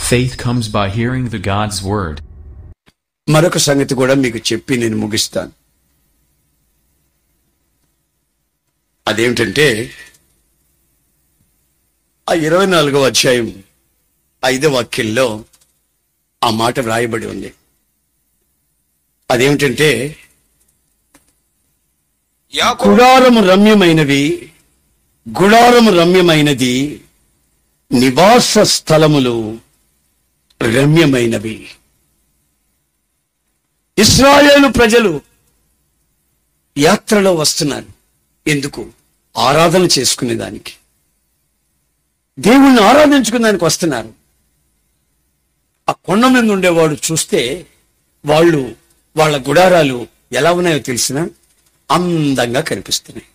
Faith comes by hearing the God's word. మరొక సంగతి కూడా మీకు చెప్పి నేను ముగిస్తాను అదేమిటంటే ఆ ఇరవై నాలుగవ అధ్యాయం ఐదవ వాక్యంలో ఆ మాట వ్రాయబడి ఉంది అదేమిటంటే యాకోబు గుడారము రమ్యమైనవి గుడారము రమ్యమైనది నివాస స్థలములు రమ్యమైనవి ఇస్రాయేలు ప్రజలు యాత్రలో వస్తున్నారు ఎందుకు ఆరాధన చేసుకునే దానికి దేవుణ్ణి ఆరాధించుకునే దానికి వస్తున్నారు ఆ కొండ మీద ఉండేవాడు చూస్తే వాళ్ళు వాళ్ళ గుడారాలు ఎలా ఉన్నాయో తెలిసిన అందంగా కనిపిస్తున్నాయి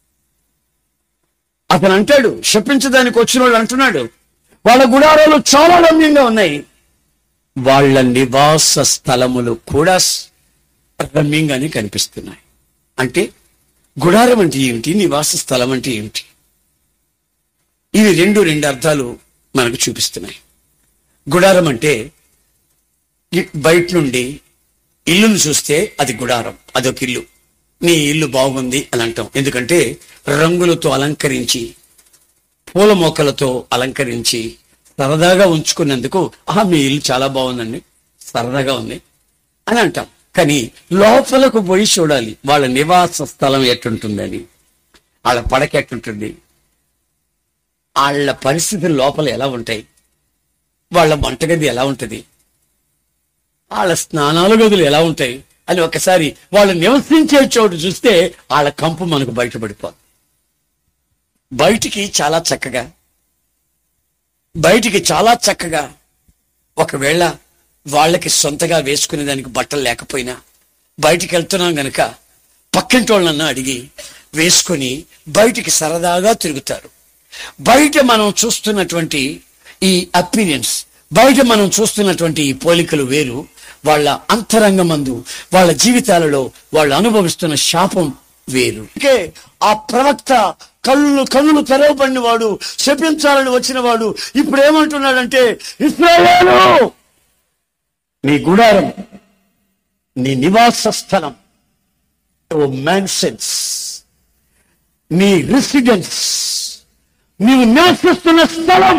అతను అంటాడు శపించడానికి వచ్చిన వాళ్ళు అంటున్నాడు వాళ్ళ గుడారాలు చాలా రమ్యంగా ఉన్నాయి వాళ్ళ నివాస స్థలములు కూడా స్- రమ్యంగానే కనిపిస్తున్నాయి అంటే గుడారం అంటే ఏమిటి నివాస స్థలం అంటే ఏమిటి ఇవి రెండు రెండు అర్థాలు మనకు చూపిస్తున్నాయి గుడారం అంటే ఇ- బయట నుండి ఇల్లును చూస్తే అది గుడారం అదొక ఇల్లు నీ ఇల్లు బాగుంది అని అంటాం ఎందుకంటే రంగులతో అలంకరించి పూల మొక్కలతో అలంకరించి సరదాగా ఉంచుకున్నందుకు ఆహా మీ ఇల్లు చాలా బాగుందండి సరదాగా ఉంది అని అంటాం కానీ లోపలకు పోయి చూడాలి వాళ్ళ నివాస స్థలం ఎట్టుంటుందని వాళ్ళ పడక ఎట్టుంటుంది వాళ్ళ పరిస్థితులు లోపల ఎలా ఉంటాయి వాళ్ళ వంటగది ఎలా ఉంటుంది వాళ్ళ స్నానాల గదులు ఎలా ఉంటాయి అని ఒకసారి వాళ్ళు నివసించే చోటు చూస్తే వాళ్ళ కంపు మనకు బయటపడిపోతుంది బయటికి చాలా చక్కగా బయటికి చాలా చక్కగా ఒకవేళ వాళ్ళకి సొంతగా వేసుకునే దానికి బట్టలు లేకపోయినా బయటికి వెళ్తున్నాం గనక పక్కింటి వాళ్ళన్నా అడిగి వేసుకొని బయటికి సరదాగా తిరుగుతారు బయట మనం చూస్తున్నటువంటి ఈ అపీరియన్స్ బయట మనం చూస్తున్నటువంటి ఈ పోలికలు వేరు వాళ్ళ అంతరంగమందు వాళ్ళ జీవితాలలో వాళ్ళు అనుభవిస్తున్న శాపం వేరు అందుకే ఆ ప్రవక్త కళ్ళు కన్నులు తెరవబడిన వాడు శపించాలని వచ్చిన వాడు ఇప్పుడు ఏమంటున్నాడంటే ఇస్రాయేలు నీ గుడారం నీ నివాస స్థలం ఓ మ్యాన్సెన్స్ నీ రెసిడెన్స్ నీవు నివసిస్తున్న స్థలం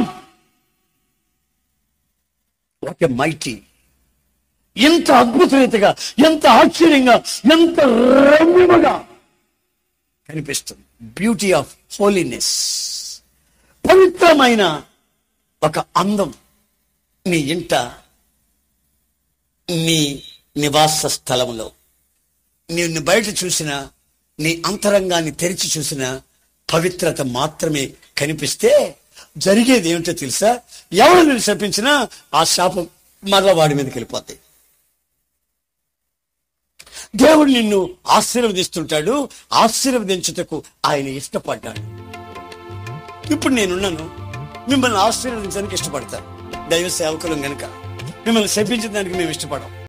ఒక మైటీ ఎంత అద్భుతరీతిగా ఎంత ఆశ్చర్యంగా ఎంత రమ్యముగా కనిపిస్తుంది బ్యూటీ ఆఫ్ హోలీనెస్ పవిత్రమైన ఒక అందం నీ ఇంట నీ నివాస స్థలంలో నిన్ను బయట చూసిన నీ అంతరంగాన్ని తెరిచి చూసిన పవిత్రత మాత్రమే కనిపిస్తే జరిగేది ఏమిటో తెలుసా ఎవరు నేను శపించినా ఆ శాపం మరల వాడి మీదకి వెళ్ళిపోతాయి దేవుడు నిన్ను ఆశీర్వదిస్తుంటాడు ఆశీర్వదించుటకు ఆయన ఇష్టపడ్డాడు ఇప్పుడు నేనున్నాను మిమ్మల్ని ఆశీర్వదించడానికి ఇష్టపడతాను దైవ సేవకులం గనుక మిమ్మల్ని శపించడానికి మేము ఇష్టపడం